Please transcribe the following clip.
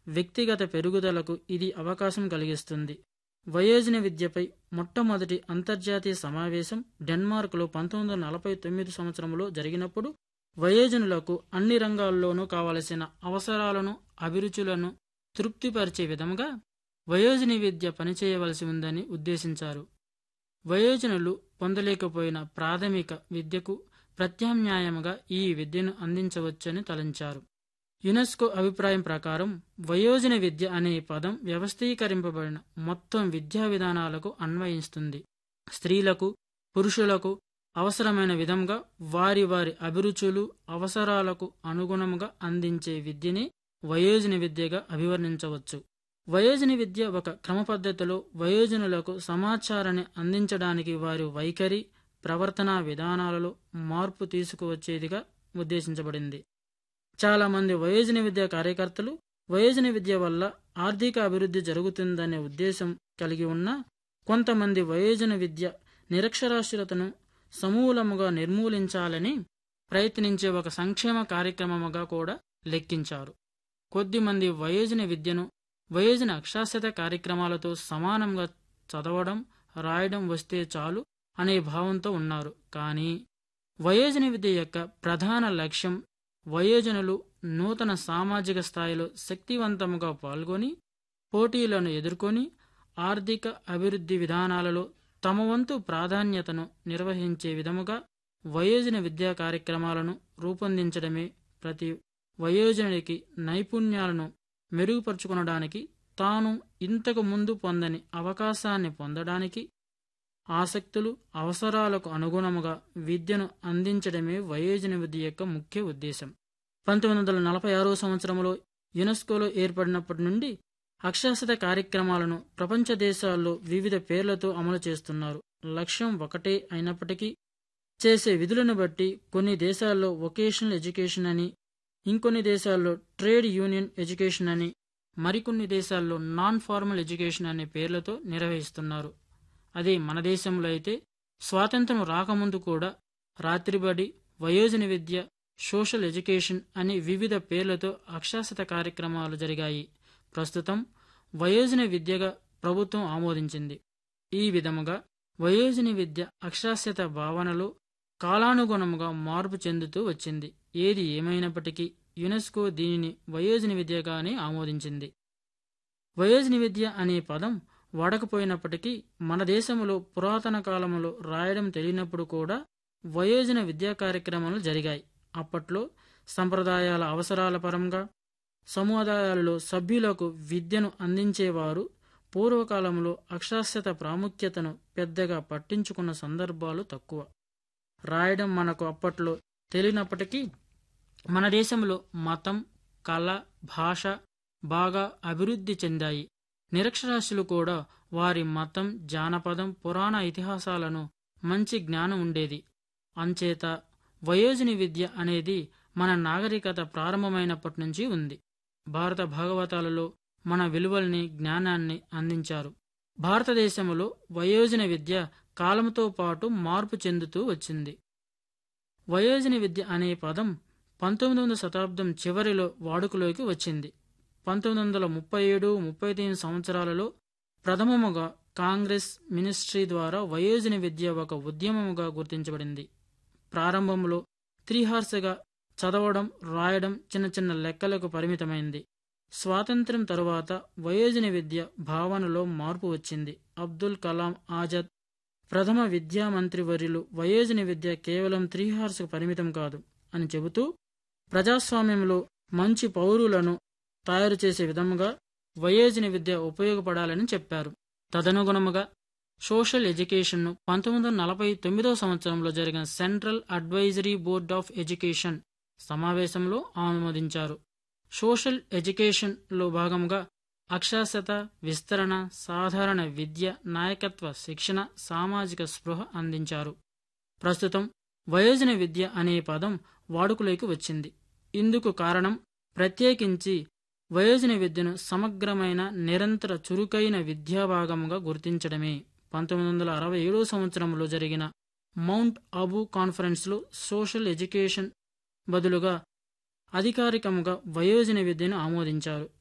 వ్యక్తిగత పెరుగుదలకు ఇది అవకాశం కలిగిస్తుంది వయోజన విద్యపై మొట్టమొదటి అంతర్జాతీయ సమావేశం డెన్మార్క్లో పంతొమ్మిది వందల నలభై తొమ్మిది సంవత్సరంలో జరిగినప్పుడు వయోజనులకు అన్ని రంగాల్లోనూ కావలసిన అవసరాలను అభిరుచులను తృప్తిపరిచే విధంగా వయోజన విద్య పనిచేయవలసి ఉందని ఉద్దేశించారు వయోజనులు పొందలేకపోయిన ప్రాథమిక విద్యకు ప్రత్యామ్నాయముగా ఈ విద్యను అందించవచ్చని తలంచారు యునెస్కో అభిప్రాయం ప్రకారం వయోజన విద్య అనే పదం వ్యవస్థీకరింపబడిన మొత్తం విద్యా విధానాలకు అన్వయిస్తుంది స్త్రీలకు పురుషులకు అవసరమైన విధంగా వారి వారి అభిరుచులు అవసరాలకు అనుగుణంగా అందించే విద్యనే వయోజన విద్యగా అభివర్ణించవచ్చు వయోజన విద్య ఒక క్రమపద్ధతిలో వయోజనులకు సమాచారాన్ని అందించడానికి వారి వైఖరి ప్రవర్తనా విధానాలలో మార్పు తీసుకువచ్చేదిగా ఉద్దేశించబడింది చాలామంది వయోజన విద్య కార్యకర్తలు వయోజన విద్య వల్ల ఆర్థిక అభివృద్ధి జరుగుతుందనే ఉద్దేశం కలిగి ఉన్న కొంతమంది వయోజన విద్య నిరక్షరాస్యులతను సమూలముగా నిర్మూలించాలని ప్రయత్నించే ఒక సంక్షేమ కార్యక్రమముగా కూడా లెక్కించారు కొద్దిమంది వయోజన విద్యను వయోజన అక్షరాస్యత కార్యక్రమాలతో సమానంగా చదవడం రాయడం వస్తే చాలు అనే భావంతో ఉన్నారు కానీ వయోజన విద్య యొక్క ప్రధాన లక్ష్యం వయోజనులు నూతన సామాజిక స్థాయిలో శక్తివంతముగా పాల్గొని పోటీలను ఎదుర్కొని ఆర్థిక అభివృద్ధి విధానాలలో తమ వంతు ప్రాధాన్యతను నిర్వహించే విధముగా వయోజన విద్యా కార్యక్రమాలను రూపొందించడమే ప్రతి వయోజనుడికి నైపుణ్యాలను మెరుగుపరుచుకొనడానికి తాను ఇంతకు ముందు పొందని అవకాశాన్ని పొందడానికి ఆసక్తులు అవసరాలకు అనుగుణముగా విద్యను అందించడమే వయోజన విద్య యొక్క ముఖ్య ఉద్దేశం పంతొమ్మిది వందల నలభై ఆరో సంవత్సరంలో యునెస్కోలో ఏర్పడినప్పటి నుండి అక్షరాస్యత కార్యక్రమాలను ప్రపంచ దేశాల్లో వివిధ పేర్లతో అమలు చేస్తున్నారు లక్ష్యం ఒకటే అయినప్పటికీ చేసే విధులను బట్టి కొన్ని దేశాల్లో వొకేషనల్ ఎడ్యుకేషన్ అని ఇంకొన్ని దేశాల్లో ట్రేడ్ యూనియన్ ఎడ్యుకేషన్ అని మరికొన్ని దేశాల్లో నాన్ ఫార్మల్ ఎడ్యుకేషన్ అనే పేర్లతో నిర్వహిస్తున్నారు అదే మన దేశంలో అయితే స్వాతంత్రం రాకముందు కూడా రాత్రిబడి వయోజన విద్య సోషల్ ఎడ్యుకేషన్ అని వివిధ పేర్లతో అక్షరాస్యత కార్యక్రమాలు జరిగాయి ప్రస్తుతం వయోజన విద్యగా ప్రభుత్వం ఆమోదించింది ఈ విధముగా వయోజన విద్య అక్షరాస్యత భావనలో కాలానుగుణముగా మార్పు చెందుతూ వచ్చింది ఏది ఏమైనప్పటికీ యునెస్కో దీనిని వయోజన విద్యగానే ఆమోదించింది వయోజన విద్య అనే పదం వాడకపోయినప్పటికీ మన దేశంలో పురాతన కాలంలో రాయడం తెలియనప్పుడు కూడా వయోజన విద్యా కార్యక్రమాలు జరిగాయి అప్పట్లో సంప్రదాయాల అవసరాల పరంగా సముదాయాలలో సభ్యులకు విద్యను అందించేవారు పూర్వకాలంలో అక్షరాస్యత ప్రాముఖ్యతను పెద్దగా పట్టించుకున్న సందర్భాలు తక్కువ రాయడం మనకు అప్పట్లో తెలియనప్పటికీ మన దేశంలో మతం కళ భాష బాగా అభివృద్ధి చెందాయి నిరక్షరాస్యులు కూడా వారి మతం జానపదం పురాణ ఇతిహాసాలను మంచి జ్ఞానం ఉండేది అంచేత వయోజన విద్య అనేది మన నాగరికత ప్రారంభమైనప్పటి నుంచి ఉంది భారత భాగవతాలలో మన విలువల్ని జ్ఞానాన్ని అందించారు భారతదేశంలో వయోజన విద్య కాలంతో పాటు మార్పు చెందుతూ వచ్చింది వయోజన విద్య అనే పదం పంతొమ్మిది వందల శతాబ్దం చివరిలో వాడుకలోకి వచ్చింది పంతొమ్మిది వందల ముప్పై ఏడు ముప్పై తొమ్మిది సంవత్సరాలలో ప్రథమముగా కాంగ్రెస్ మినిస్ట్రీ ద్వారా వయోజన విద్య ఒక ఉద్యమముగా గుర్తించబడింది ప్రారంభంలో త్రిహార్సగా చదవడం రాయడం చిన్న చిన్న లెక్కలకు పరిమితమైంది స్వాతంత్ర్యం తరువాత వయోజన విద్య భావనలో మార్పు వచ్చింది అబ్దుల్ కలాం ఆజాద్ ప్రథమ విద్యా మంత్రివర్యులు వయోజన విద్య కేవలం త్రిహార్సకు పరిమితం కాదు అని చెబుతూ ప్రజాస్వామ్యంలో మంచి పౌరులను తయారు చేసే విధముగా వయోజన విద్య ఉపయోగపడాలని చెప్పారు తదనుగుణముగా సోషల్ ఎడ్యుకేషన్ను పంతొమ్మిది వందల నలభై తొమ్మిదవ సంవత్సరంలో జరిగిన central advisory board of education సమావేశంలో ఆమోదించారు సోషల్ ఎడ్యుకేషన్లో భాగంగా అక్షరాస్యత విస్తరణ సాధారణ విద్య నాయకత్వ శిక్షణ సామాజిక స్పృహ అందించారు ప్రస్తుతం వయోజన విద్య అనే పదం వాడుకలోకి వచ్చింది ఇందుకు కారణం ప్రత్యేకించి వయోజన విద్యను సమగ్రమైన నిరంతర చురుకైన విద్యాభాగముగా గుర్తించడమే పంతొమ్మిది వందల అరవై ఏడో సంవత్సరంలో జరిగిన మౌంట్ అబు కాన్ఫరెన్స్లో సోషల్ ఎడ్యుకేషన్ బదులుగా అధికారికముగా వయోజన విద్యను ఆమోదించారు